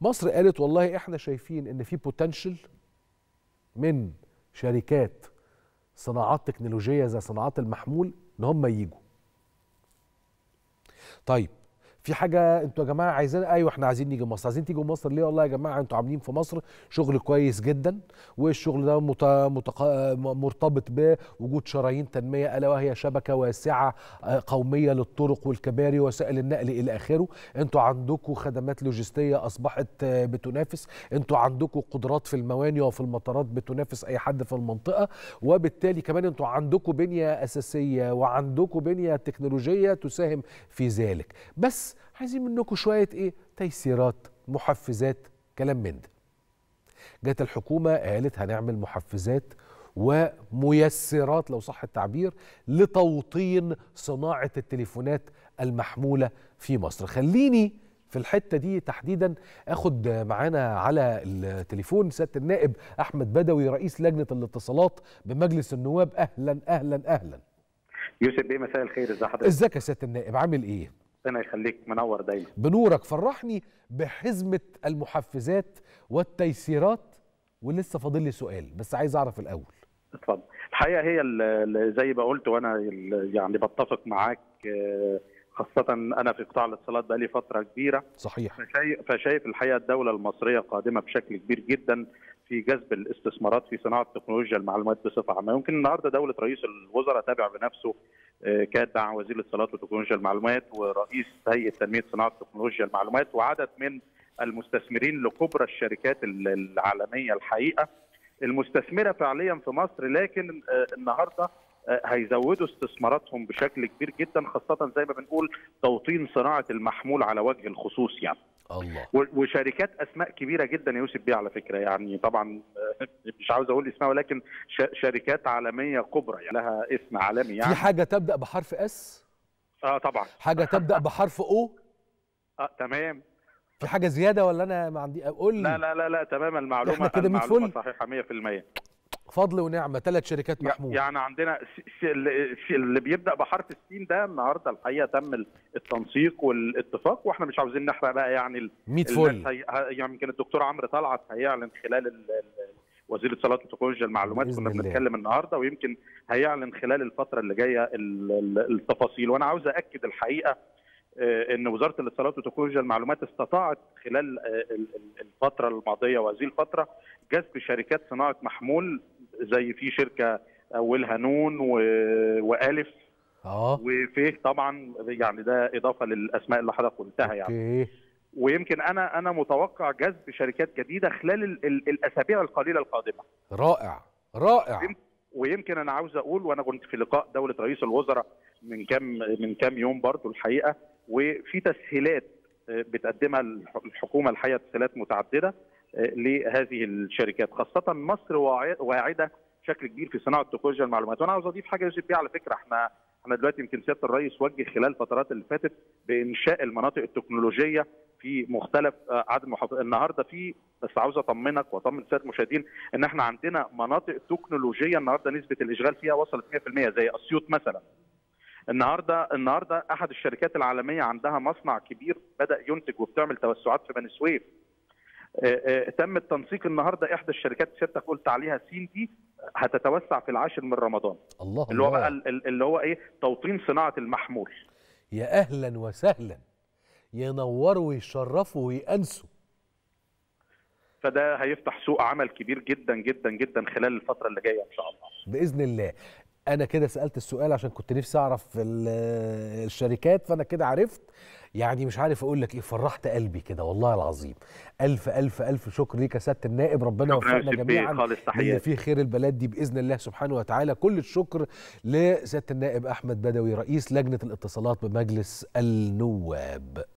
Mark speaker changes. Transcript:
Speaker 1: مصر قالت والله احنا شايفين ان في بوتنشل من شركات صناعات تكنولوجيه زي صناعات المحمول ان هم يجوا طيب في حاجه انتوا يا جماعه عايزين ايوه احنا عايزين نيجي مصر عايزين تيجوا مصر ليه والله يا جماعه انتوا عاملين في مصر شغل كويس جدا والشغل ده مت... متق... مرتبط بوجود شرايين تنميه الا وهي شبكه واسعه قوميه للطرق والكباري وسائل النقل الى اخره انتوا عندكم خدمات لوجستيه اصبحت بتنافس انتوا عندكم قدرات في المواني وفي المطارات بتنافس اي حد في المنطقه وبالتالي كمان انتوا عندكم بنيه اساسيه وعندكم بنيه تكنولوجيه تساهم في ذلك بس عايزين منكم شويه ايه تيسيرات محفزات كلام من ده جت الحكومه قالت هنعمل محفزات وميسرات لو صح التعبير لتوطين صناعه التليفونات المحموله في مصر خليني في الحته دي تحديدا اخد معانا على التليفون سياده النائب احمد بدوي رئيس لجنه الاتصالات بمجلس النواب اهلا اهلا اهلا
Speaker 2: يوسف بيه مساء الخير ازي حضرتك
Speaker 1: ازيك يا سياده النائب عامل ايه
Speaker 2: ربنا يخليك منور دايما
Speaker 1: بنورك فرحني بحزمه المحفزات والتيسيرات ولسه فاضل لي سؤال بس عايز اعرف الاول
Speaker 2: اتفضل الحقيقه هي ال- زي ما قلت وانا ال- يعني بتفق معاك آه، خاصة أنا في قطاع الاتصالات بقالي فترة كبيرة
Speaker 1: صحيح
Speaker 2: فشايف, فشايف الحقيقة الدولة المصرية قادمة بشكل كبير جدا في جذب الاستثمارات في صناعة تكنولوجيا المعلومات بصفة عامة يمكن النهاردة دولة رئيس الوزراء تابع بنفسه آه، كاتبع وزير الاتصالات وتكنولوجيا المعلومات ورئيس هيئة تنمية صناعة تكنولوجيا المعلومات وعدد من المستثمرين لكبرى الشركات ال- العالمية الحقيقة المستثمرة فعليا في مصر لكن آه، النهاردة آه، هيزودوا استثماراتهم بشكل كبير جدا خاصة زي ما بنقول توطين صناعة المحمول على وجه الخصوص يعني
Speaker 1: الله
Speaker 2: و- وشركات اسماء كبيره جدا يا يوسف بيه على فكره يعني طبعا آه، مش عاوز اقول اسمها ولكن ش- شركات عالميه كبرى يعني لها اسم عالمي
Speaker 1: في
Speaker 2: يعني
Speaker 1: حاجه تبدا بحرف اس
Speaker 2: اه طبعا
Speaker 1: حاجه تبدا بحرف او
Speaker 2: اه تمام
Speaker 1: في حاجه زياده ولا انا ما عندي قول لي
Speaker 2: لا لا لا لا تمام المعلومه
Speaker 1: إحنا كده 100
Speaker 2: المعلومه
Speaker 1: فل.
Speaker 2: صحيحه 100%
Speaker 1: فضل ونعمه ثلاث شركات محمول
Speaker 2: يعني عندنا س- س- اللي س- اللي بيبدا بحرف السين ده النهارده الحقيقه تم التنسيق والاتفاق واحنا مش عاوزين نحرق بقى يعني ال-
Speaker 1: 100
Speaker 2: الناس
Speaker 1: فل
Speaker 2: هي... ه- يعني يمكن الدكتور عمرو طلعت هيعلن خلال ال... ال- وزير الاتصالات وتكنولوجيا المعلومات
Speaker 1: بإذن
Speaker 2: كنا
Speaker 1: الله.
Speaker 2: بنتكلم النهارده ويمكن هيعلن خلال الفتره اللي جايه ال- ال- التفاصيل وانا عاوز اكد الحقيقه آه، ان وزاره الاتصالات وتكنولوجيا المعلومات استطاعت خلال آه، ال- ال- الفتره الماضيه وهذه الفتره جذب شركات صناعه محمول زي في شركه اولها نون و... والف
Speaker 1: اه
Speaker 2: وفيه طبعا يعني ده اضافه للاسماء اللي حضرتك قلتها يعني
Speaker 1: اوكي
Speaker 2: ويمكن انا انا متوقع جذب شركات جديده خلال ال ال الاسابيع القليله القادمه
Speaker 1: رائع رائع
Speaker 2: ويمكن انا عاوز اقول وانا كنت في لقاء دوله رئيس الوزراء من كام من كام يوم برضو الحقيقه وفي تسهيلات آه، بتقدمها الح- الحكومه الحقيقه تسهيلات متعدده آه، لهذه الشركات خاصه مصر واع- واعده بشكل كبير في صناعه تكنولوجيا المعلومات وانا عاوز اضيف حاجه يوسف بيه على فكره احنا احنا دلوقتي يمكن سياده الرئيس وجه خلال الفترات اللي فاتت بانشاء المناطق التكنولوجيه في مختلف آه، عدد محافظات النهارده في بس عاوز اطمنك واطمن الساده المشاهدين ان احنا عندنا مناطق تكنولوجيه النهارده نسبه الاشغال فيها وصلت 100% زي اسيوط مثلا النهارده النهارده احد الشركات العالميه عندها مصنع كبير بدا ينتج وبتعمل توسعات في بني سويف آه، آه، تم التنسيق النهارده احدى الشركات اللي سيادتك قلت عليها سين دي هتتوسع في العاشر من رمضان
Speaker 1: الله
Speaker 2: اللي هو بقى
Speaker 1: الله
Speaker 2: ال- اللي هو ايه توطين صناعه المحمول
Speaker 1: يا اهلا وسهلا ينوروا ويشرفوا ويأنسوا
Speaker 2: فده هيفتح سوق عمل كبير جدا جدا جدا خلال الفتره اللي جايه ان شاء الله
Speaker 1: باذن الله انا كده سالت السؤال عشان كنت نفسي اعرف ال- الشركات فانا كده عرفت يعني مش عارف اقول لك ايه فرحت قلبي كده والله العظيم الف الف الف شكر ليك يا سياده النائب ربنا
Speaker 2: شكرا يا
Speaker 1: يوفقنا
Speaker 2: يوسف بيه،
Speaker 1: جميعا
Speaker 2: خالص
Speaker 1: اللي
Speaker 2: تحياتي
Speaker 1: فيه خير البلد دي باذن الله سبحانه وتعالى كل الشكر لسياده النائب احمد بدوي رئيس لجنه الاتصالات بمجلس النواب